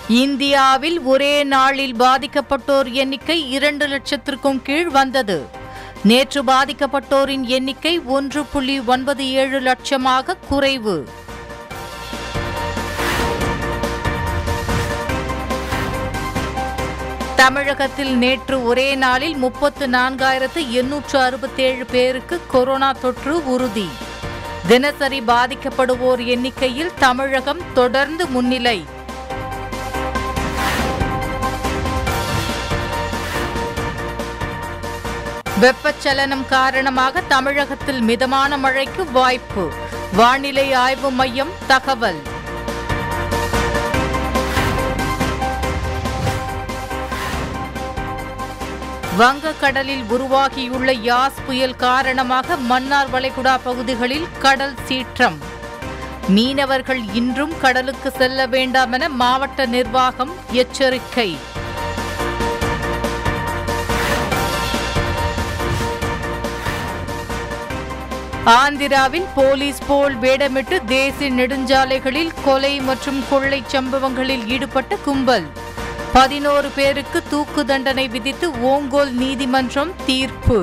இந்தியாவில் ஒரே நாளில் பாதிக்கப்பட்டோர் எண்ணிக்கை இரண்டு லட்சத்திற்கும் கீழ் வந்தது நேற்று பாதிக்கப்பட்டோரின் எண்ணிக்கை ஒன்று புள்ளி ஒன்பது ஏழு லட்சமாக குறைவு தமிழகத்தில் நேற்று ஒரே நாளில் முப்பத்து நான்காயிரத்து எண்ணூற்று அறுபத்தேழு பேருக்கு கொரோனா தொற்று உறுதி தினசரி பாதிக்கப்படுவோர் எண்ணிக்கையில் தமிழகம் தொடர்ந்து முன்னிலை வெப்பச்சலனம் காரணமாக தமிழகத்தில் மிதமான மழைக்கு வாய்ப்பு வானிலை ஆய்வு மையம் தகவல் வங்கக்கடலில் உருவாகியுள்ள யாஸ் புயல் காரணமாக மன்னார் வளைகுடா பகுதிகளில் கடல் சீற்றம் மீனவர்கள் இன்றும் கடலுக்கு செல்ல வேண்டாம் என மாவட்ட நிர்வாகம் எச்சரிக்கை ஆந்திராவில் போலீஸ் போல் வேடமிட்டு தேசிய நெடுஞ்சாலைகளில் கொலை மற்றும் கொள்ளை சம்பவங்களில் ஈடுபட்ட கும்பல் பதினோரு பேருக்கு தூக்கு தண்டனை விதித்து ஓங்கோல் நீதிமன்றம் தீர்ப்பு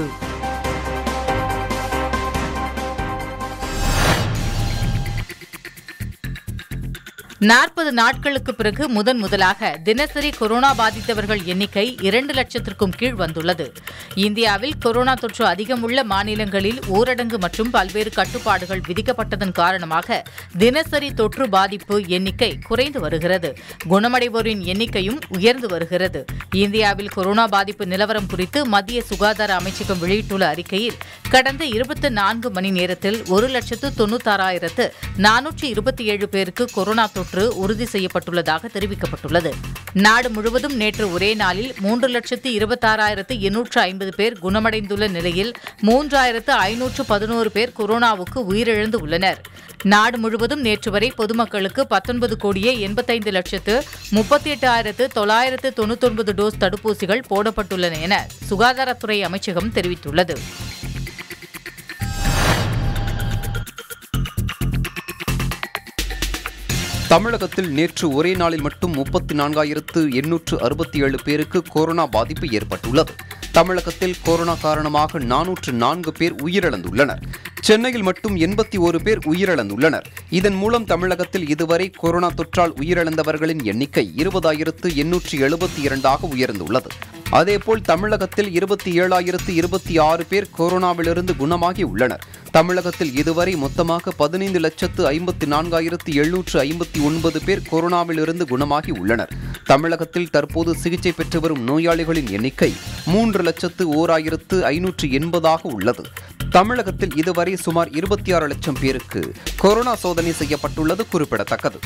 நாற்பது நாட்களுக்கு பிறகு முதன் முதலாக தினசரி கொரோனா பாதித்தவர்கள் எண்ணிக்கை இரண்டு லட்சத்திற்கும் கீழ் வந்துள்ளது இந்தியாவில் கொரோனா தொற்று அதிகம் உள்ள மாநிலங்களில் ஊரடங்கு மற்றும் பல்வேறு கட்டுப்பாடுகள் விதிக்கப்பட்டதன் காரணமாக தினசரி தொற்று பாதிப்பு எண்ணிக்கை குறைந்து வருகிறது குணமடைவோரின் எண்ணிக்கையும் உயர்ந்து வருகிறது இந்தியாவில் கொரோனா பாதிப்பு நிலவரம் குறித்து மத்திய சுகாதார அமைச்சகம் வெளியிட்டுள்ள அறிக்கையில் கடந்த இருபத்தி நான்கு மணி நேரத்தில் ஒரு லட்சத்து தொண்ணூத்தாறாயிரத்து நானூற்றி இருபத்தி ஏழு பேருக்கு கொரோனா தொற்று உறுதி செய்யப்பட்டுள்ளதாக தெரிவிக்கப்பட்டுள்ளது நாடு முழுவதும் நேற்று ஒரே நாளில் மூன்று லட்சத்து இருபத்தாறாயிரத்து எண்ணூற்று ஐம்பது பேர் குணமடைந்துள்ள நிலையில் மூன்றாயிரத்து ஐநூற்று பதினோரு பேர் கொரோனாவுக்கு உயிரிழந்து உள்ளனர் நாடு முழுவதும் நேற்று வரை பொதுமக்களுக்கு பத்தொன்பது கோடியே எண்பத்தைந்து லட்சத்து முப்பத்தி எட்டாயிரத்து தொள்ளாயிரத்து தொண்ணூத்தொன்பது டோஸ் தடுப்பூசிகள் போடப்பட்டுள்ளன என சுகாதாரத்துறை அமைச்சகம் தெரிவித்துள்ளது தமிழகத்தில் நேற்று ஒரே நாளில் மட்டும் முப்பத்தி நான்காயிரத்து எண்ணூற்று அறுபத்தி ஏழு பேருக்கு கொரோனா பாதிப்பு ஏற்பட்டுள்ளது தமிழகத்தில் கொரோனா காரணமாக நானூற்று நான்கு பேர் உயிரிழந்துள்ளனர் சென்னையில் மட்டும் எண்பத்தி ஒரு பேர் உயிரிழந்துள்ளனர் இதன் மூலம் தமிழகத்தில் இதுவரை கொரோனா தொற்றால் உயிரிழந்தவர்களின் எண்ணிக்கை இருபதாயிரத்து எண்ணூற்று எழுபத்தி இரண்டாக உயர்ந்துள்ளது அதேபோல் தமிழகத்தில் இருபத்தி ஏழாயிரத்து இருபத்தி ஆறு பேர் கொரோனாவிலிருந்து குணமாகி உள்ளனர் தமிழகத்தில் இதுவரை மொத்தமாக பதினைந்து லட்சத்து ஐம்பத்தி நான்காயிரத்து எழுநூற்று ஐம்பத்தி ஒன்பது பேர் கொரோனாவிலிருந்து குணமாகி உள்ளனர் தமிழகத்தில் தற்போது சிகிச்சை பெற்று வரும் நோயாளிகளின் எண்ணிக்கை மூன்று லட்சத்து ஓர் ஆயிரத்து ஐநூற்று எண்பதாக உள்ளது தமிழகத்தில் இதுவரை சுமார் இருபத்தி ஆறு லட்சம் பேருக்கு கொரோனா சோதனை செய்யப்பட்டுள்ளது குறிப்பிடத்தக்கது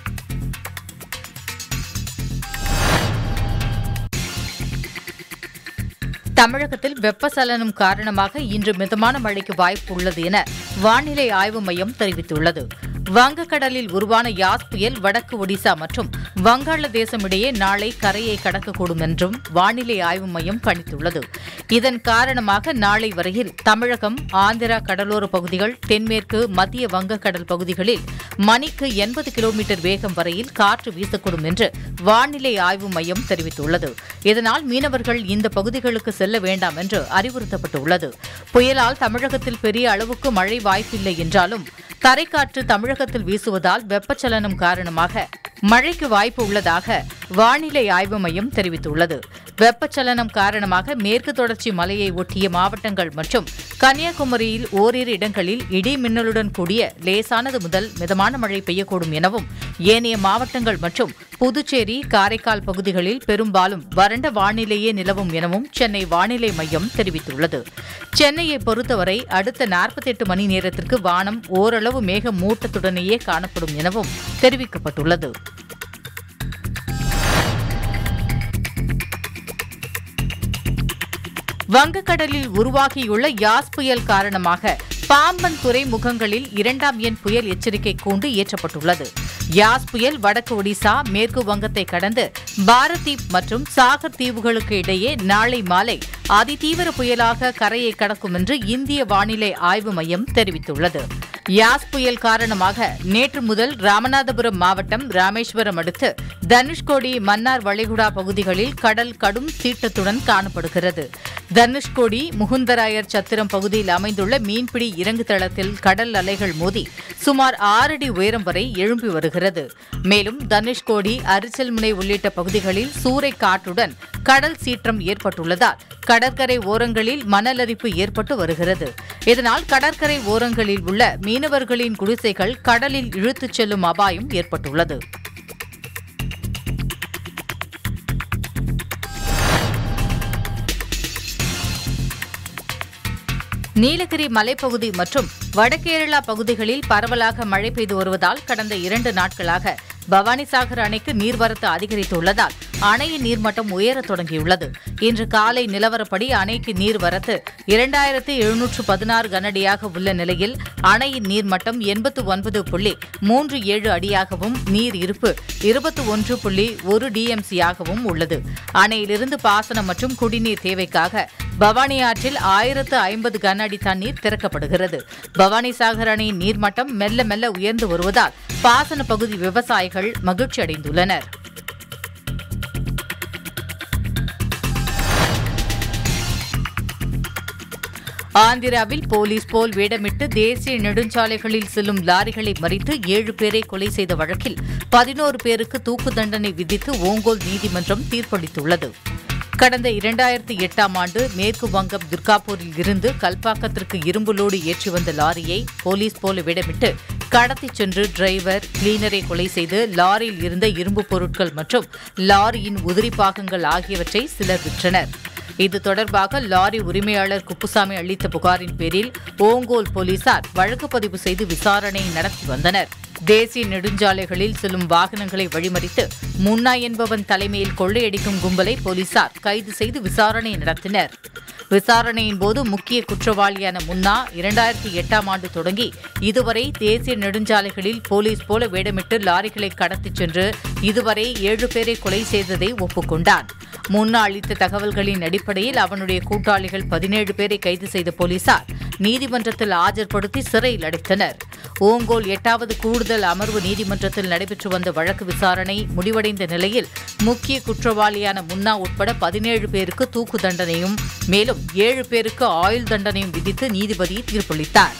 தமிழகத்தில் வெப்பசலனம் காரணமாக இன்று மிதமான மழைக்கு வாய்ப்பு உள்ளது என வானிலை ஆய்வு மையம் தெரிவித்துள்ளது வங்கக்கடலில் உருவான யாஸ் புயல் வடக்கு ஒடிசா மற்றும் வங்காளதேசம் இடையே நாளை கரையை கடக்கக்கூடும் என்றும் வானிலை ஆய்வு மையம் கணித்துள்ளது இதன் காரணமாக நாளை வரையில் தமிழகம் ஆந்திரா கடலோர பகுதிகள் தென்மேற்கு மத்திய வங்கக்கடல் பகுதிகளில் மணிக்கு எண்பது கிலோமீட்டர் வேகம் வரையில் காற்று வீசக்கூடும் என்று வானிலை ஆய்வு மையம் தெரிவித்துள்ளது இதனால் மீனவர்கள் இந்த பகுதிகளுக்கு செல்ல வேண்டாம் என்று அறிவுறுத்தப்பட்டுள்ளது புயலால் தமிழகத்தில் பெரிய அளவுக்கு மழை வாய்ப்பில்லை என்றாலும் தரைக்காற்று தமிழகத்தில் வீசுவதால் வெப்பச்சலனம் காரணமாக மழைக்கு வாய்ப்பு உள்ளதாக வானிலை ஆய்வு மையம் தெரிவித்துள்ளது வெப்பச்சலனம் காரணமாக மேற்கு தொடர்ச்சி மலையை ஒட்டிய மாவட்டங்கள் மற்றும் கன்னியாகுமரியில் ஓரிரு இடங்களில் இடி மின்னலுடன் கூடிய லேசானது முதல் மிதமான மழை பெய்யக்கூடும் எனவும் ஏனைய மாவட்டங்கள் மற்றும் புதுச்சேரி காரைக்கால் பகுதிகளில் பெரும்பாலும் வறண்ட வானிலையே நிலவும் எனவும் சென்னை வானிலை மையம் தெரிவித்துள்ளது சென்னையை பொறுத்தவரை அடுத்த 48 மணி நேரத்திற்கு வானம் ஓரளவு மேக மூட்டத்துடனேயே காணப்படும் எனவும் தெரிவிக்கப்பட்டுள்ளது வங்கக்கடலில் உருவாகியுள்ள யாஸ் புயல் காரணமாக பாம்பன் துறைமுகங்களில் இரண்டாம் எண் புயல் எச்சரிக்கை கூண்டு ஏற்றப்பட்டுள்ளது யாஸ் புயல் வடக்கு ஒடிசா மேற்கு வங்கத்தை கடந்து பாரதீப் மற்றும் சாகர் தீவுகளுக்கு இடையே நாளை மாலை அதிதீவிர புயலாக கரையை கடக்கும் என்று இந்திய வானிலை ஆய்வு மையம் தெரிவித்துள்ளது யாஸ் புயல் காரணமாக நேற்று முதல் ராமநாதபுரம் மாவட்டம் ராமேஸ்வரம் அடுத்து தனுஷ்கோடி மன்னார் வளைகுடா பகுதிகளில் கடல் கடும் சீற்றத்துடன் காணப்படுகிறது தனுஷ்கோடி முகுந்தராயர் சத்திரம் பகுதியில் அமைந்துள்ள மீன்பிடி இறங்கு தளத்தில் கடல் அலைகள் மோதி சுமார் ஆறு அடி உயரம் வரை எழும்பி வருகிறது மேலும் தனுஷ்கோடி அரிச்சல்முனை உள்ளிட்ட பகுதிகளில் சூறை காற்றுடன் கடல் சீற்றம் ஏற்பட்டுள்ளதால் கடற்கரை ஓரங்களில் மணல் அரிப்பு ஏற்பட்டு வருகிறது இதனால் கடற்கரை ஓரங்களில் உள்ள மீனவர்களின் குடிசைகள் கடலில் இழுத்துச் செல்லும் அபாயம் ஏற்பட்டுள்ளது நீலகிரி மலைப்பகுதி மற்றும் வடகேரளா பகுதிகளில் பரவலாக மழை பெய்து வருவதால் கடந்த இரண்டு நாட்களாக பவானிசாகர் அணைக்கு நீர்வரத்து அதிகரித்துள்ளதால் அணையின் நீர்மட்டம் உயரத் தொடங்கியுள்ளது இன்று காலை நிலவரப்படி அணைக்கு நீர்வரத்து இரண்டாயிரத்து எழுநூற்று பதினாறு கனஅடியாக உள்ள நிலையில் அணையின் நீர்மட்டம் எண்பத்து ஒன்பது புள்ளி மூன்று ஏழு அடியாகவும் நீர் இருப்பு இருபத்தி ஒன்று புள்ளி ஒரு டிஎம்சியாகவும் உள்ளது அணையிலிருந்து பாசனம் மற்றும் குடிநீர் தேவைக்காக பவானி ஆற்றில் ஆயிரத்து ஐம்பது கன அடி தண்ணீர் திறக்கப்படுகிறது பவானி சாகர் அணையின் நீர்மட்டம் மெல்ல மெல்ல உயர்ந்து வருவதால் பாசன பகுதி விவசாயிகள் மகிழ்ச்சி அடைந்துள்ளனர் ஆந்திராவில் போலீஸ் போல் வேடமிட்டு தேசிய நெடுஞ்சாலைகளில் செல்லும் லாரிகளை மறித்து ஏழு பேரை கொலை செய்த வழக்கில் பதினோரு பேருக்கு தூக்கு தண்டனை விதித்து ஓங்கோல் நீதிமன்றம் தீர்ப்பளித்துள்ளது கடந்த இரண்டாயிரத்தி எட்டாம் ஆண்டு மேற்கு வங்கம் துர்காப்பூரில் இருந்து கல்பாக்கத்திற்கு இரும்பு லோடு ஏற்றி வந்த லாரியை போலீஸ் போல விடமிட்டு கடத்திச் சென்று டிரைவர் கிளீனரை கொலை செய்து லாரியில் இருந்த இரும்பு பொருட்கள் மற்றும் லாரியின் உதிரி பாகங்கள் ஆகியவற்றை சிலர் விற்றனர் இது தொடர்பாக லாரி உரிமையாளர் குப்புசாமி அளித்த புகாரின் பேரில் ஓங்கோல் போலீசார் வழக்கு பதிவு செய்து விசாரணை நடத்தி வந்தனர் தேசிய நெடுஞ்சாலைகளில் செல்லும் வாகனங்களை வழிமறித்து முன்னா என்பவன் தலைமையில் கொள்ளையடிக்கும் கும்பலை போலீசார் கைது செய்து விசாரணை நடத்தினர் விசாரணையின் போது முக்கிய குற்றவாளியான முன்னா இரண்டாயிரத்தி எட்டாம் ஆண்டு தொடங்கி இதுவரை தேசிய நெடுஞ்சாலைகளில் போலீஸ் போல வேடமிட்டு லாரிகளை கடத்திச் சென்று இதுவரை ஏழு பேரை கொலை செய்ததை ஒப்புக்கொண்டான் முன்னா அளித்த தகவல்களின் அடிப்படையில் அவனுடைய கூட்டாளிகள் பதினேழு பேரை கைது செய்த போலீசார் நீதிமன்றத்தில் ஆஜர்படுத்தி சிறையில் அடைத்தனர் ஓங்கோல் எட்டாவது கூடுதல் அமர்வு நீதிமன்றத்தில் நடைபெற்று வந்த வழக்கு விசாரணை முடிவடைந்த நிலையில் முக்கிய குற்றவாளியான முன்னா உட்பட பதினேழு பேருக்கு தூக்கு தண்டனையும் மேலும் ஏழு பேருக்கு ஆயுள் தண்டனையும் விதித்து நீதிபதி தீர்ப்பளித்தார்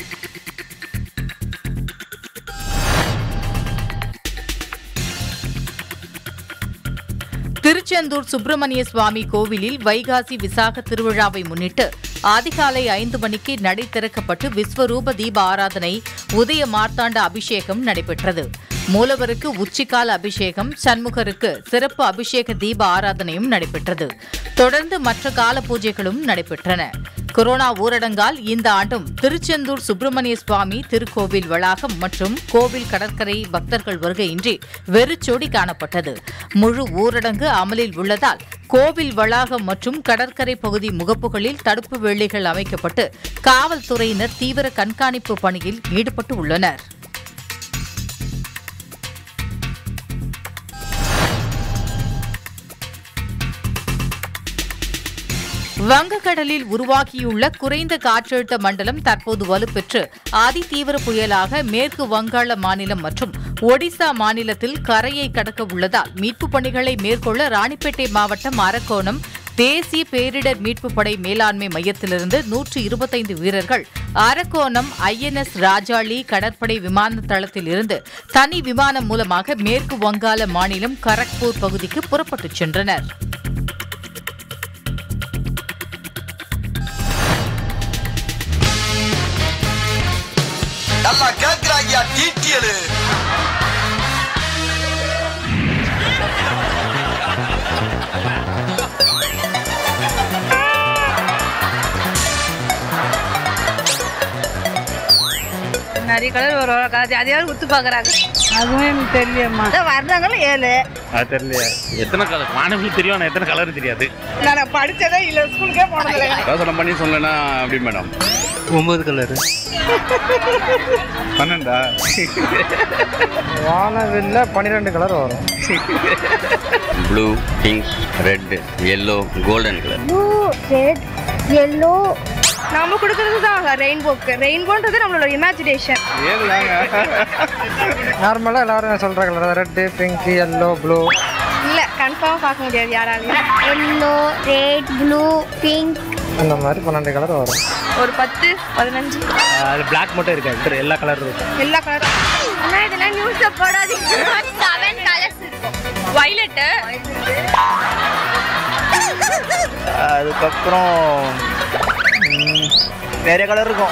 திருச்செந்தூர் சுப்பிரமணிய சுவாமி கோவிலில் வைகாசி விசாக திருவிழாவை முன்னிட்டு அதிகாலை ஐந்து மணிக்கு நடை திறக்கப்பட்டு விஸ்வரூப தீப ஆராதனை உதய மார்த்தாண்ட அபிஷேகம் நடைபெற்றது மூலவருக்கு உச்சிக்கால அபிஷேகம் சண்முகருக்கு சிறப்பு அபிஷேக தீப ஆராதனையும் நடைபெற்றது தொடர்ந்து மற்ற கால பூஜைகளும் நடைபெற்றன கொரோனா ஊரடங்கால் இந்த ஆண்டும் திருச்செந்தூர் சுப்பிரமணிய சுவாமி திருக்கோவில் வளாகம் மற்றும் கோவில் கடற்கரை பக்தர்கள் வருகையின்றி வெறிச்சோடி காணப்பட்டது முழு ஊரடங்கு அமலில் உள்ளதால் கோவில் வளாகம் மற்றும் கடற்கரை பகுதி முகப்புகளில் தடுப்பு வேலிகள் அமைக்கப்பட்டு காவல்துறையினர் தீவிர கண்காணிப்பு பணியில் ஈடுபட்டு உள்ளனர் வங்கக்கடலில் உருவாகியுள்ள குறைந்த காற்றழுத்த மண்டலம் தற்போது வலுப்பெற்று அதிதீவிர புயலாக மேற்கு வங்காள மாநிலம் மற்றும் ஒடிசா மாநிலத்தில் கரையை கடக்க உள்ளதால் மீட்புப் பணிகளை மேற்கொள்ள ராணிப்பேட்டை மாவட்டம் அரக்கோணம் தேசிய பேரிடர் மீட்புப் படை மேலாண்மை மையத்திலிருந்து நூற்று இருபத்தைந்து வீரர்கள் அரக்கோணம் ஐஎன்எஸ் ராஜாளி கடற்படை விமான தளத்தில் இருந்து தனி விமானம் மூலமாக மேற்கு வங்காள மாநிலம் கரக்பூர் பகுதிக்கு புறப்பட்டுச் சென்றனர் நல்லா கேக்குறாங்கயா டீட்டியலு நிறைய கலர் வரும் கலர் அதையாவது குத்து பார்க்குறாங்க அதுவும் எனக்கு தெரியலையம்மா அதான் வர்றவங்களும் ஏழு அது தெரியலையா எத்தனை கலர் வானவில் தெரியும் ஆனால் எத்தனை கலர் தெரியாது நான் படிச்சதே இல்லை ஸ்கூலுக்கே போனதில்லை யோசனை பண்ணி சொல்லனா அப்படி மேடம் ஒன்பது கலரு பன்னெண்டா வானவில்ல பன்னிரெண்டு கலர் வரும் blue pink red yellow golden colour blue, red, yellow, நம்ம கொடுக்கறது தான் ரெயின்போக்கு ரெயின்போன்றது நம்மளோட இமேஜினேஷன் நார்மலாக எல்லாரும் சொல்கிற colour red pink yellow blue இல்லை கன்ஃபார்மாக பார்க்க முடியாது யாராலையும் எல்லோ ரெட் ப்ளூ பிங்க் அந்த மாதிரி பன்னெண்டு கலர் வரும் ஒரு பத்து பதினஞ்சு அது பிளாக் மட்டும் இருக்காது எல்லா கலர் இருக்கும் எல்லா கலரும் ஆனால் இதெல்லாம் நியூஸில் போடாதீங்க செவன் கலர்ஸ் இருக்கும் வைலட்டு அதுக்கப்புறம் நிறைய கலர் இருக்கும்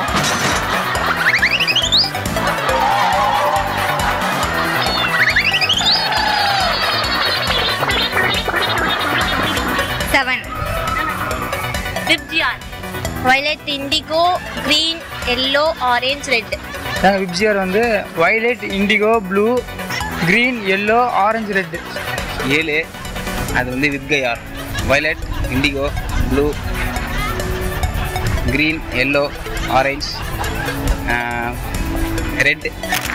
seven VIBGYOR violet indigo green yellow orange red நாங்கள் விப்ஜிஆர் வந்து violet indigo blue green yellow orange red ஏழு அது வந்து வித்கயார் violet indigo blue green yellow orange red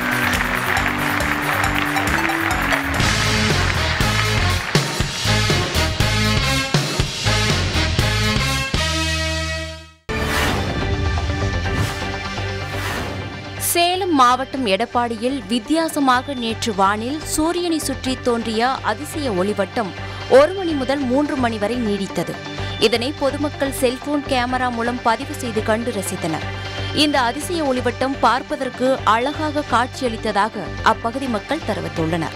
Salem மாவட்டம் எடப்பாடியில் வித்தியாசமாக நேற்று வானில் சூரியனை சுற்றி தோன்றிய அதிசய ஒளிவட்டம் ஒரு மணி முதல் மூன்று மணி வரை நீடித்தது இதனை பொதுமக்கள் செல்போன் கேமரா மூலம் பதிவு செய்து கண்டு ரசித்தனர் இந்த அதிசய ஒளிவட்டம் பார்ப்பதற்கு அழகாக காட்சியளித்ததாக அப்பகுதி மக்கள் தெரிவித்துள்ளனர்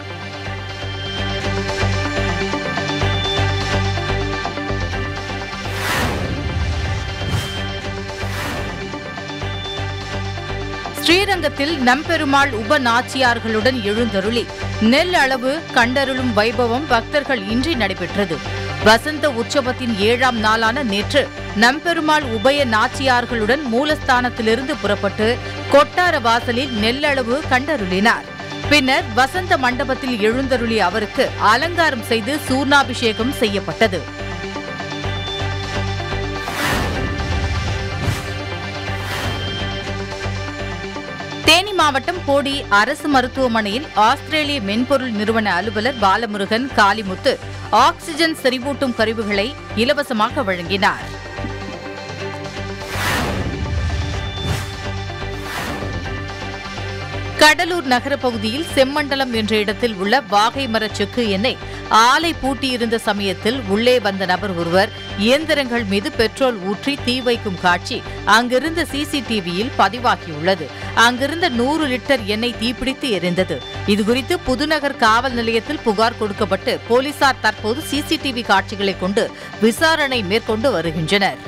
ஸ்ரீரங்கத்தில் நம்பெருமாள் உப நாச்சியார்களுடன் எழுந்தருளி நெல் அளவு கண்டருளும் வைபவம் பக்தர்கள் இன்றி நடைபெற்றது வசந்த உற்சவத்தின் ஏழாம் நாளான நேற்று நம்பெருமாள் உபய நாச்சியார்களுடன் மூலஸ்தானத்திலிருந்து புறப்பட்டு கொட்டார வாசலில் நெல்லளவு கண்டருளினார் பின்னர் வசந்த மண்டபத்தில் எழுந்தருளிய அவருக்கு அலங்காரம் செய்து சூர்ணாபிஷேகம் செய்யப்பட்டது தேனி மாவட்டம் போடி அரசு மருத்துவமனையில் ஆஸ்திரேலிய மென்பொருள் நிறுவன அலுவலர் பாலமுருகன் காளிமுத்து ஆக்ஸிஜன் செறிவூட்டும் கருவிகளை இலவசமாக வழங்கினார் கடலூர் நகர பகுதியில் செம்மண்டலம் என்ற இடத்தில் உள்ள வாகை மரச் செக்கு எண்ணெய் ஆலை பூட்டியிருந்த சமயத்தில் உள்ளே வந்த நபர் ஒருவர் இயந்திரங்கள் மீது பெட்ரோல் ஊற்றி தீ வைக்கும் காட்சி அங்கிருந்த சிசிடிவியில் பதிவாகியுள்ளது அங்கிருந்த நூறு லிட்டர் எண்ணெய் தீப்பிடித்து எரிந்தது இதுகுறித்து புதுநகர் காவல் நிலையத்தில் புகார் கொடுக்கப்பட்டு போலீசார் தற்போது சிசிடிவி காட்சிகளை கொண்டு விசாரணை மேற்கொண்டு வருகின்றனர்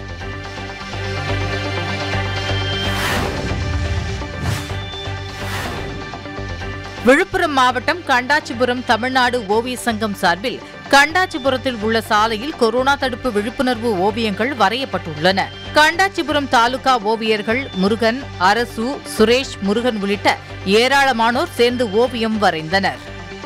விழுப்புரம் மாவட்டம் கண்டாச்சிபுரம் தமிழ்நாடு ஓவிய சங்கம் சார்பில் கண்டாச்சிபுரத்தில் உள்ள சாலையில் கொரோனா தடுப்பு விழிப்புணர்வு ஓவியங்கள் வரையப்பட்டுள்ளன கண்டாச்சிபுரம் தாலுகா ஓவியர்கள் முருகன் அரசு சுரேஷ் முருகன் உள்ளிட்ட ஏராளமானோர் சேர்ந்து ஓவியம் வரைந்தனர்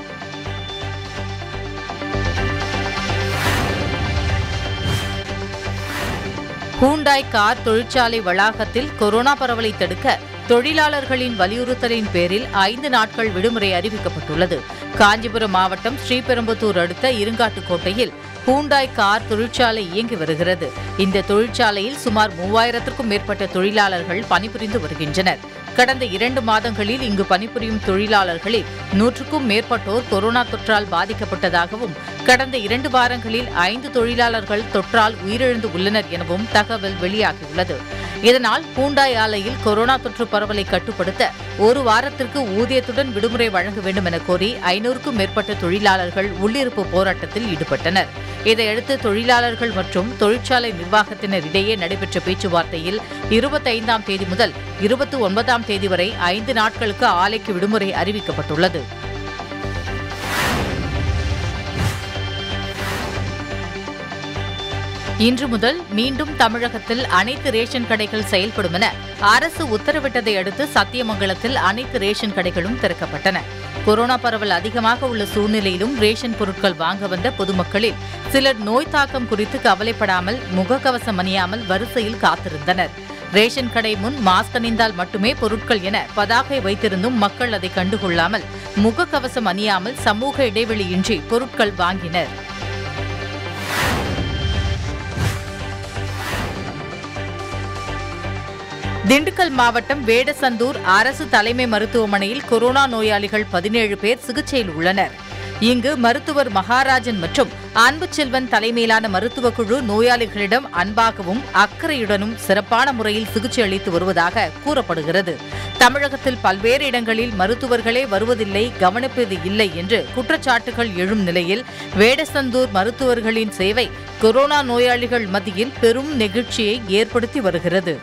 ஹூண்டாய் கார் தொழிற்சாலை வளாகத்தில் கொரோனா பரவலை தடுக்க தொழிலாளர்களின் வலியுறுத்தலின் பேரில் ஐந்து நாட்கள் விடுமுறை அறிவிக்கப்பட்டுள்ளது காஞ்சிபுரம் மாவட்டம் ஸ்ரீபெரும்புத்தூர் அடுத்த இருங்காட்டுக்கோட்டையில் ஹூண்டாய் கார் தொழிற்சாலை இயங்கி வருகிறது இந்த தொழிற்சாலையில் சுமார் மூவாயிரத்திற்கும் மேற்பட்ட தொழிலாளர்கள் பணிபுரிந்து வருகின்றனர் கடந்த இரண்டு மாதங்களில் இங்கு பணிபுரியும் தொழிலாளர்களில் நூற்றுக்கும் மேற்பட்டோர் கொரோனா தொற்றால் பாதிக்கப்பட்டதாகவும் கடந்த இரண்டு வாரங்களில் ஐந்து தொழிலாளர்கள் தொற்றால் உயிரிழந்து உள்ளனர் எனவும் தகவல் வெளியாகியுள்ளது இதனால் ஹூண்டாய் ஆலையில் கொரோனா தொற்று பரவலை கட்டுப்படுத்த ஒரு வாரத்திற்கு ஊதியத்துடன் விடுமுறை வழங்க வேண்டும் என கோரி ஐநூறுக்கும் மேற்பட்ட தொழிலாளர்கள் உள்ளிருப்பு போராட்டத்தில் ஈடுபட்டனர் இதையடுத்து தொழிலாளர்கள் மற்றும் தொழிற்சாலை நிர்வாகத்தினர் இடையே நடைபெற்ற பேச்சுவார்த்தையில் இருபத்தைந்தாம் தேதி முதல் இருபத்தி ஒன்பதாம் தேதி வரை ஐந்து நாட்களுக்கு ஆலைக்கு விடுமுறை அறிவிக்கப்பட்டுள்ளது இன்று முதல் மீண்டும் தமிழகத்தில் அனைத்து ரேஷன் கடைகள் செயல்படும் என அரசு உத்தரவிட்டதை அடுத்து சத்தியமங்கலத்தில் அனைத்து ரேஷன் கடைகளும் திறக்கப்பட்டன கொரோனா பரவல் அதிகமாக உள்ள சூழ்நிலையிலும் ரேஷன் பொருட்கள் வாங்க வந்த பொதுமக்களில் சிலர் நோய் தாக்கம் குறித்து கவலைப்படாமல் முகக்கவசம் அணியாமல் வரிசையில் காத்திருந்தனர் ரேஷன் கடை முன் மாஸ்க் அணிந்தால் மட்டுமே பொருட்கள் என பதாகை வைத்திருந்தும் மக்கள் அதை கண்டுகொள்ளாமல் முகக்கவசம் அணியாமல் சமூக இடைவெளியின்றி பொருட்கள் வாங்கினர் திண்டுக்கல் மாவட்டம் வேடசந்தூர் அரசு தலைமை மருத்துவமனையில் கொரோனா நோயாளிகள் பதினேழு பேர் சிகிச்சையில் உள்ளனர் இங்கு மருத்துவர் மகாராஜன் மற்றும் அன்பு செல்வன் தலைமையிலான மருத்துவ குழு நோயாளிகளிடம் அன்பாகவும் அக்கறையுடனும் சிறப்பான முறையில் சிகிச்சை அளித்து வருவதாக கூறப்படுகிறது தமிழகத்தில் பல்வேறு இடங்களில் மருத்துவர்களே வருவதில்லை கவனிப்பது இல்லை என்று குற்றச்சாட்டுகள் எழும் நிலையில் வேடசந்தூர் மருத்துவர்களின் சேவை கொரோனா நோயாளிகள் மத்தியில் பெரும் நெகிழ்ச்சியை ஏற்படுத்தி வருகிறது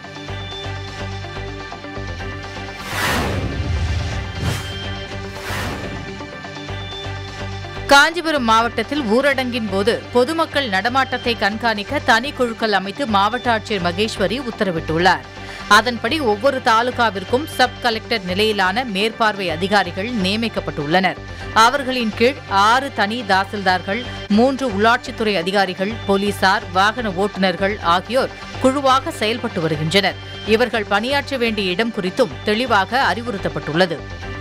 காஞ்சிபுரம் மாவட்டத்தில் ஊரடங்கின் போது பொதுமக்கள் நடமாட்டத்தை கண்காணிக்க தனி குழுக்கள் அமைத்து மாவட்ட ஆட்சியர் மகேஸ்வரி உத்தரவிட்டுள்ளார் அதன்படி ஒவ்வொரு தாலுகாவிற்கும் சப் கலெக்டர் நிலையிலான மேற்பார்வை அதிகாரிகள் நியமிக்கப்பட்டுள்ளனர் அவர்களின் கீழ் ஆறு தனி தாசில்தார்கள் மூன்று உள்ளாட்சித்துறை அதிகாரிகள் போலீசார் வாகன ஓட்டுநர்கள் ஆகியோர் குழுவாக செயல்பட்டு வருகின்றனர் இவர்கள் பணியாற்ற வேண்டிய இடம் குறித்தும் தெளிவாக அறிவுறுத்தப்பட்டுள்ளது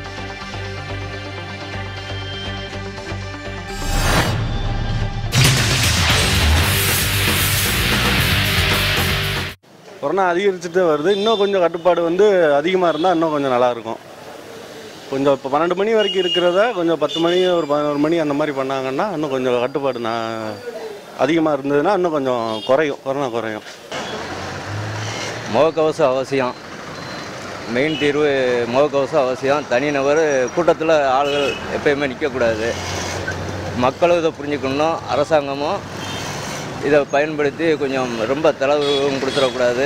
கொரோனா அதிகரிச்சுட்டு வருது இன்னும் கொஞ்சம் கட்டுப்பாடு வந்து அதிகமாக இருந்தால் இன்னும் கொஞ்சம் நல்லா இருக்கும் கொஞ்சம் இப்போ பன்னெண்டு மணி வரைக்கும் இருக்கிறத கொஞ்சம் பத்து மணி ஒரு பதினோரு மணி அந்த மாதிரி பண்ணாங்கன்னா இன்னும் கொஞ்சம் கட்டுப்பாடு நான் அதிகமாக இருந்ததுன்னா இன்னும் கொஞ்சம் குறையும் கொரோனா குறையும் முகக்கவசம் அவசியம் மெயின் தீர்வு முகக்கவசம் அவசியம் தனிநபர் கூட்டத்தில் ஆளுகள் எப்பயுமே நிற்கக்கூடாது மக்களும் இதை புரிஞ்சுக்கணும் அரசாங்கமும் இதை பயன்படுத்தி கொஞ்சம் ரொம்ப தளர்வும் கொடுத்துடக்கூடாது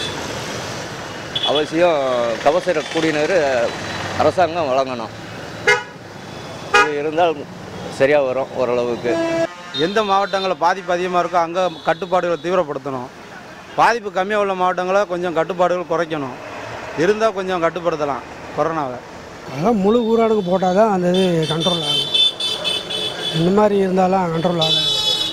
அவசியம் கவசர கூடியினர் அரசாங்கம் வழங்கணும் இது இருந்தால் சரியாக வரும் ஓரளவுக்கு எந்த மாவட்டங்களில் பாதிப்பு அதிகமாக இருக்கோ அங்கே கட்டுப்பாடுகளை தீவிரப்படுத்தணும் பாதிப்பு கம்மியாக உள்ள மாவட்டங்களை கொஞ்சம் கட்டுப்பாடுகள் குறைக்கணும் இருந்தால் கொஞ்சம் கட்டுப்படுத்தலாம் கொரோனாவை அதான் முழு ஊரடங்கு போட்டால் தான் அந்த இது கண்ட்ரோல் ஆகும் இந்த மாதிரி இருந்தாலும் கண்ட்ரோல் ஆகும்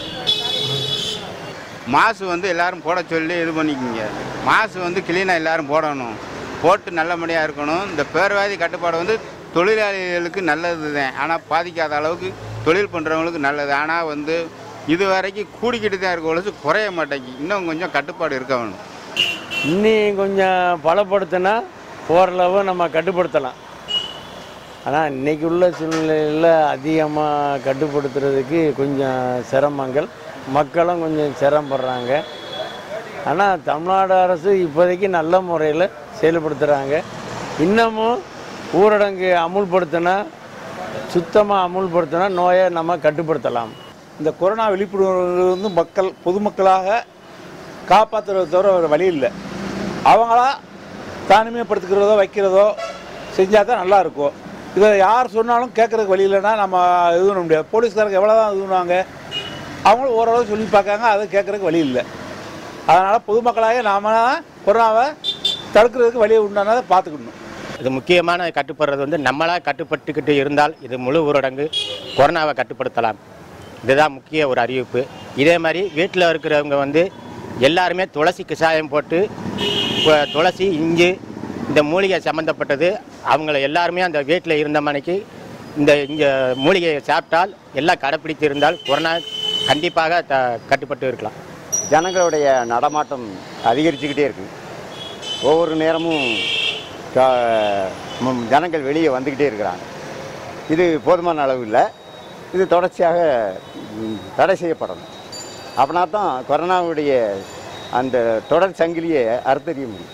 மாசு வந்து எல்லாரும் போட சொல்லி இது பண்ணிக்கோங்க மாசு வந்து கிளீனாக எல்லாரும் போடணும் போட்டு நல்லபடியாக இருக்கணும் இந்த பேர்வாதி கட்டுப்பாடு வந்து தொழிலாளிகளுக்கு நல்லது தான் ஆனால் பாதிக்காத அளவுக்கு தொழில் பண்ணுறவங்களுக்கு நல்லது ஆனால் வந்து இது வரைக்கும் கூடிக்கிட்டு தான் இருக்க ஒழிச்சு குறைய மாட்டேங்கி இன்னும் கொஞ்சம் கட்டுப்பாடு இருக்க வேணும் இன்னி கொஞ்சம் பலப்படுத்தினா ஓரளவு நம்ம கட்டுப்படுத்தலாம் ஆனால் இன்னைக்கு உள்ள சூழ்நிலையில் அதிகமாக கட்டுப்படுத்துறதுக்கு கொஞ்சம் சிரமங்கள் மக்களும் கொஞ்சம் சிரமப்படுறாங்க ஆனால் தமிழ்நாடு அரசு இப்போதைக்கு நல்ல முறையில் செயல்படுத்துகிறாங்க இன்னமும் ஊரடங்கு அமுல்படுத்தினா சுத்தமாக அமுல்படுத்தினா நோயை நம்ம கட்டுப்படுத்தலாம் இந்த கொரோனா விழிப்புணர்வு வந்து மக்கள் பொதுமக்களாக காப்பாற்றுறத தவிர வேறு வழி இல்லை அவங்களா தனிமைப்படுத்திக்கிறதோ வைக்கிறதோ செஞ்சால் தான் நல்லா இருக்கும் இதை யார் சொன்னாலும் கேட்குறதுக்கு வழி இல்லைன்னா நம்ம இது பண்ண முடியாது போலீஸ்காரங்க எவ்வளோ தான் இது பண்ணுவாங்க அவங்களும் ஓரளவு சொல்லி பார்க்காங்க அதை கேட்குறதுக்கு வழி இல்லை அதனால் பொதுமக்களாக நாம தான் கொரோனாவை தடுக்கிறதுக்கு வழியை உண்டானதை பார்த்துக்கணும் இது முக்கியமான கட்டுப்படுறது வந்து நம்மளா கட்டுப்பட்டுக்கிட்டு இருந்தால் இது முழு ஊரடங்கு கொரோனாவை கட்டுப்படுத்தலாம் இதுதான் முக்கிய ஒரு அறிவிப்பு இதே மாதிரி வீட்டில் இருக்கிறவங்க வந்து எல்லாருமே துளசி கஷாயம் போட்டு கு- துளசி இஞ்சி இந்த மூலிகை சம்மந்தப்பட்டது அவங்கள எல்லாருமே அந்த வீட்டில் இருந்த மணிக்கு இந்த இங்கே மூலிகையை சாப்பிட்டால் எல்லாம் கடைப்பிடித்து இருந்தால் கொரோனா கண்டிப்பாக த கட்டுப்பட்டு இருக்கலாம் ஜனங்களுடைய நடமாட்டம் அதிகரிச்சுக்கிட்டே இருக்கு ஒவ்வொரு நேரமும் க- ம், ஜனங்கள் வெளியே வந்துக்கிட்டே இருக்கிறாங்க இது போதுமான அளவு இல்லை இது தொடர்ச்சியாக ம், தடை செய்யப்படணும் அப்படின்னா தான் கொரோனாவுடைய அந்த தொடர் சங்கிலியை அறுத்தறிய முடியும்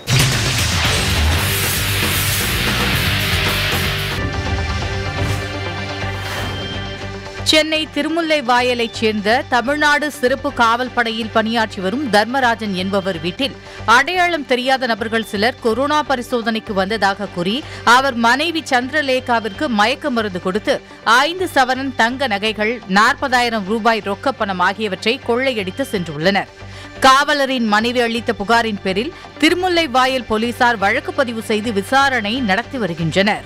சென்னை திருமுல்லை வாயலைச் சேர்ந்த தமிழ்நாடு சிறப்பு காவல் படையில் பணியாற்றி வரும் தர்மராஜன் என்பவர் வீட்டில் அடையாளம் தெரியாத நபர்கள் சிலர் கொரோனா பரிசோதனைக்கு வந்ததாக கூறி அவர் மனைவி சந்திரலேகாவிற்கு மயக்க மருந்து கொடுத்து ஐந்து சவரன் தங்க நகைகள் நாற்பதாயிரம் ரூபாய் ரொக்கப் பணம் ஆகியவற்றை கொள்ளையடித்து சென்றுள்ளனர் காவலரின் மனைவி அளித்த புகாரின் பேரில் திருமுல்லை வாயல் போலீசார் வழக்கு பதிவு செய்து விசாரணை நடத்தி வருகின்றனர்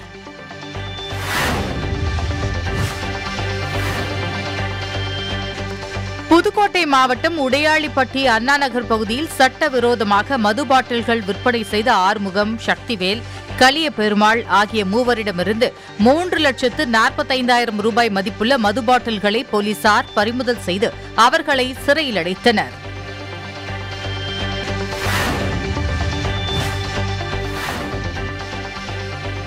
புதுக்கோட்டை மாவட்டம் உடையாளிப்பட்டி அண்ணா நகர் பகுதியில் சட்டவிரோதமாக மது பாட்டில்கள் விற்பனை செய்த ஆறுமுகம் சக்திவேல் கலிய பெருமாள் ஆகிய மூவரிடமிருந்து மூன்று லட்சத்து நாற்பத்தைந்தாயிரம் ரூபாய் மதிப்புள்ள மது பாட்டில்களை போலீசார் பறிமுதல் செய்து அவர்களை சிறையில் அடைத்தனர்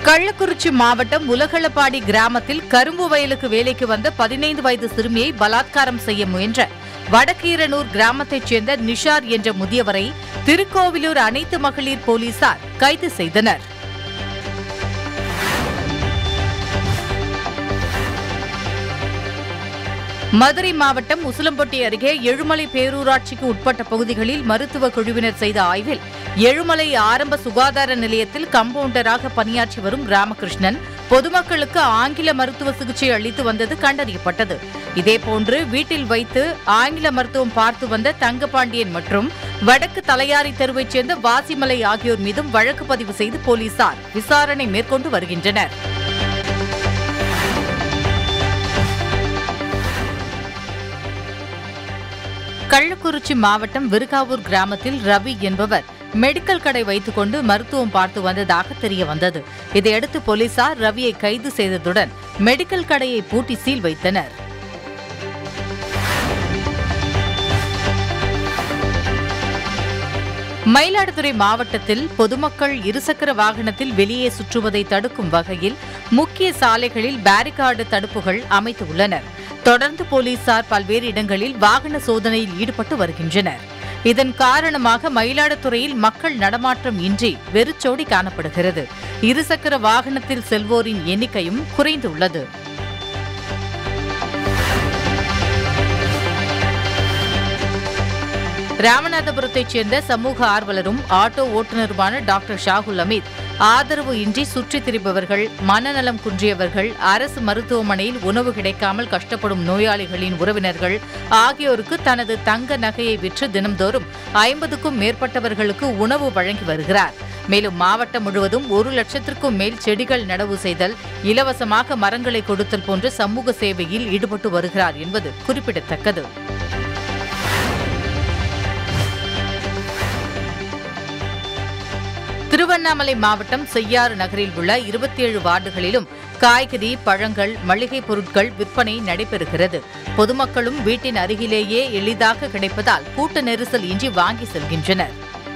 கள்ளக்குறிச்சி மாவட்டம் உலகளப்பாடி கிராமத்தில் கரும்பு வயலுக்கு வேலைக்கு வந்த பதினைந்து வயது சிறுமியை பலாத்காரம் செய்ய முயன்ற வடக்கீரனூர் கிராமத்தைச் சேர்ந்த நிஷார் என்ற முதியவரை திருக்கோவிலூர் அனைத்து மகளிர் போலீசார் கைது செய்தனர் மதுரை மாவட்டம் உசிலம்பட்டி அருகே எழுமலை பேரூராட்சிக்கு உட்பட்ட பகுதிகளில் மருத்துவ குழுவினர் செய்த ஆய்வில் எழுமலை ஆரம்ப சுகாதார நிலையத்தில் கம்பவுண்டராக பணியாற்றி வரும் ராமகிருஷ்ணன் பொதுமக்களுக்கு ஆங்கில மருத்துவ சிகிச்சை அளித்து வந்தது கண்டறியப்பட்டது இதேபோன்று வீட்டில் வைத்து ஆங்கில மருத்துவம் பார்த்து வந்த தங்கபாண்டியன் மற்றும் வடக்கு தலையாரி தெருவைச் சேர்ந்த வாசிமலை ஆகியோர் மீதும் வழக்கு பதிவு செய்து போலீசார் விசாரணை மேற்கொண்டு வருகின்றனர் கள்ளக்குறிச்சி மாவட்டம் விருகாவூர் கிராமத்தில் ரவி என்பவர் மெடிக்கல் கடை வைத்துக் கொண்டு மருத்துவம் பார்த்து வந்ததாக தெரிய வந்தது இதையடுத்து போலீசார் ரவியை கைது செய்ததுடன் மெடிக்கல் கடையை பூட்டி சீல் வைத்தனர் மயிலாடுதுறை மாவட்டத்தில் பொதுமக்கள் இருசக்கர வாகனத்தில் வெளியே சுற்றுவதை தடுக்கும் வகையில் முக்கிய சாலைகளில் பேரிகார்டு தடுப்புகள் அமைத்துள்ளனர் தொடர்ந்து போலீசார் பல்வேறு இடங்களில் வாகன சோதனையில் ஈடுபட்டு வருகின்றனர் இதன் காரணமாக மயிலாடுதுறையில் மக்கள் நடமாட்டம் இன்றி வெறிச்சோடி காணப்படுகிறது இருசக்கர வாகனத்தில் செல்வோரின் எண்ணிக்கையும் குறைந்துள்ளது ராமநாதபுரத்தைச் சேர்ந்த சமூக ஆர்வலரும் ஆட்டோ ஓட்டுநருமான டாக்டர் ஷாகுல் அமீத் ஆதரவு இன்றி சுற்றித் திரிபவர்கள் மனநலம் குன்றியவர்கள் அரசு மருத்துவமனையில் உணவு கிடைக்காமல் கஷ்டப்படும் நோயாளிகளின் உறவினர்கள் ஆகியோருக்கு தனது தங்க நகையை விற்று தினம்தோறும் ஐம்பதுக்கும் மேற்பட்டவர்களுக்கு உணவு வழங்கி வருகிறார் மேலும் மாவட்டம் முழுவதும் ஒரு லட்சத்திற்கும் மேல் செடிகள் நடவு செய்தல் இலவசமாக மரங்களை கொடுத்தல் போன்ற சமூக சேவையில் ஈடுபட்டு வருகிறார் என்பது குறிப்பிடத்தக்கது திருவண்ணாமலை மாவட்டம் செய்யாறு நகரில் உள்ள இருபத்தி ஏழு வார்டுகளிலும் காய்கறி பழங்கள் மளிகை பொருட்கள் விற்பனை நடைபெறுகிறது பொதுமக்களும் வீட்டின் அருகிலேயே எளிதாக கிடைப்பதால் கூட்ட நெரிசல் இன்றி வாங்கி செல்கின்றனர்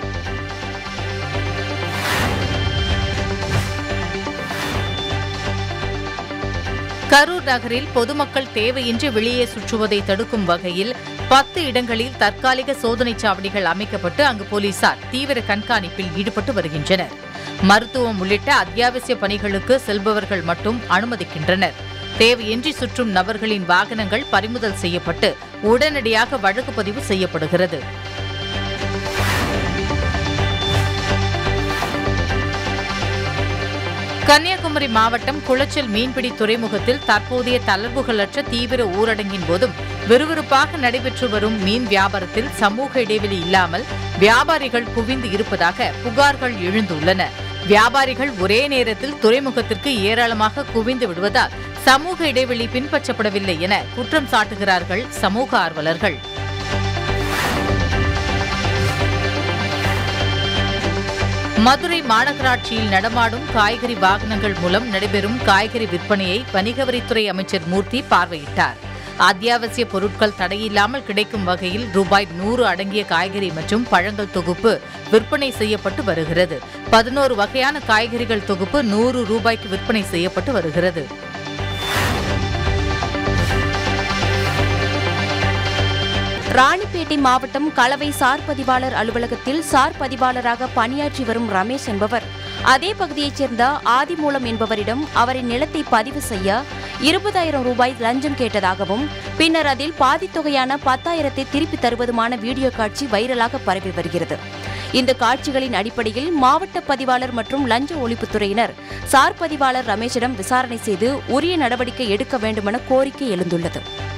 கரூர் நகரில் பொதுமக்கள் தேவையின்றி வெளியே சுற்றுவதை தடுக்கும் வகையில் பத்து இடங்களில் தற்காலிக சோதனைச் சாவடிகள் அமைக்கப்பட்டு அங்கு போலீசார் தீவிர கண்காணிப்பில் ஈடுபட்டு வருகின்றனர் மருத்துவம் உள்ளிட்ட அத்தியாவசிய பணிகளுக்கு செல்பவர்கள் மட்டும் அனுமதிக்கின்றனர் தேவையின்றி சுற்றும் நபர்களின் வாகனங்கள் பறிமுதல் செய்யப்பட்டு உடனடியாக வழக்கு பதிவு செய்யப்படுகிறது கன்னியாகுமரி மாவட்டம் குளச்சல் மீன்பிடி துறைமுகத்தில் தற்போதைய தளர்வுகளற்ற தீவிர ஊரடங்கின் போதும் விறுவிறுப்பாக நடைபெற்று வரும் மீன் வியாபாரத்தில் சமூக இடைவெளி இல்லாமல் வியாபாரிகள் குவிந்து இருப்பதாக புகார்கள் எழுந்துள்ளன வியாபாரிகள் ஒரே நேரத்தில் துறைமுகத்திற்கு ஏராளமாக குவிந்து விடுவதால் சமூக இடைவெளி பின்பற்றப்படவில்லை என குற்றம் சாட்டுகிறார்கள் சமூக ஆர்வலர்கள் மதுரை மாநகராட்சியில் நடமாடும் காய்கறி வாகனங்கள் மூலம் நடைபெறும் காய்கறி விற்பனையை வணிகவரித்துறை அமைச்சர் மூர்த்தி பார்வையிட்டார் அத்தியாவசிய பொருட்கள் தடையில்லாமல் கிடைக்கும் வகையில் ரூபாய் நூறு அடங்கிய காய்கறி மற்றும் பழங்கள் தொகுப்பு விற்பனை செய்யப்பட்டு வருகிறது பதினோரு வகையான காய்கறிகள் தொகுப்பு நூறு ரூபாய்க்கு விற்பனை செய்யப்பட்டு வருகிறது ராணிப்பேட்டை மாவட்டம் கலவை சார் பதிவாளர் அலுவலகத்தில் சார் பதிவாளராக பணியாற்றி வரும் ரமேஷ் என்பவர் அதே பகுதியைச் சேர்ந்த ஆதிமூலம் என்பவரிடம் அவரின் நிலத்தை பதிவு செய்ய இருபதாயிரம் ரூபாய் லஞ்சம் கேட்டதாகவும் பின்னர் அதில் பாதித் தொகையான பத்தாயிரத்தை திருப்பித் தருவதுமான வீடியோ காட்சி வைரலாக பரவி வருகிறது இந்த காட்சிகளின் அடிப்படையில் மாவட்ட பதிவாளர் மற்றும் லஞ்ச ஒழிப்புத்துறையினர் சார் பதிவாளர் ரமேஷிடம் விசாரணை செய்து உரிய நடவடிக்கை எடுக்க வேண்டுமென கோரிக்கை எழுந்துள்ளது